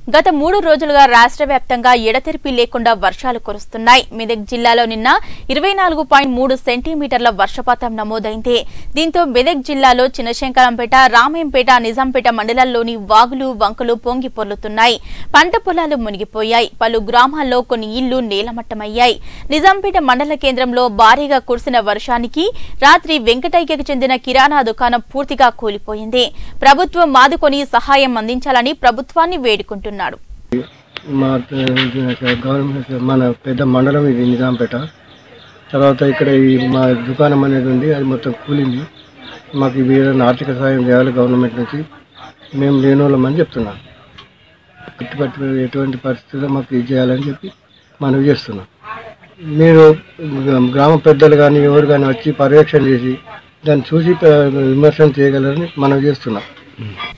గత మూడు రోజులుగా రాష్ట్ర వ్యాప్తంగా ఎడతెరిపి లేకుండా వర్షాలు కురుస్తున్నాయి మెదక్ జిల్లాలో నిన్న ఇరవై నాలుగు పాయింట్ మూడు సెంటీమీటర్ల వర్షపాతం నమోదైంది దీంతో మెదక్ జిల్లాలో చిన్నశంకరంపేట రామయంపేట నిజాంపేట మండలాల్లోని వాగులు వంకలు పొంగి పొర్లుతున్నాయి పంట పొలాలు మునిగిపోయాయి పలు గ్రామాల్లో కొన్ని ఇళ్లు నేలమట్టమయ్యాయి నిజాంపేట మండల కేంద్రంలో భారీగా కురిసిన వర్షానికి రాత్రి వెంకటయ్యకు చెందిన కిరాణా దుకాణం పూర్తిగా కూలిపోయింది ప్రభుత్వం మాదుకొని సహాయం అందించాలని ప్రభుత్వాన్ని వేడుకుంటున్నారు మా గవర్నమెంట్ మన పెద్ద మండలం ఇది నిజాంపేట తర్వాత ఇక్కడ ఈ మా దుకాణం అనేది ఉంది అది మొత్తం కూలింది మాకు ఇవి ఏదైనా ఆర్థిక సహాయం చేయాలి గవర్నమెంట్ నుంచి మేము లేని వాళ్ళమని చెప్తున్నాం కట్టుబట్టి ఎటువంటి పరిస్థితుల్లో మాకు ఇది చేయాలని చెప్పి మనవి చేస్తున్నాం మీరు గ్రామ పెద్దలు కానీ ఎవరు కానీ వచ్చి పర్యవేక్షణ చేసి దాన్ని చూసి ప- విమర్శన చేయగలరని మనం చేస్తున్నాం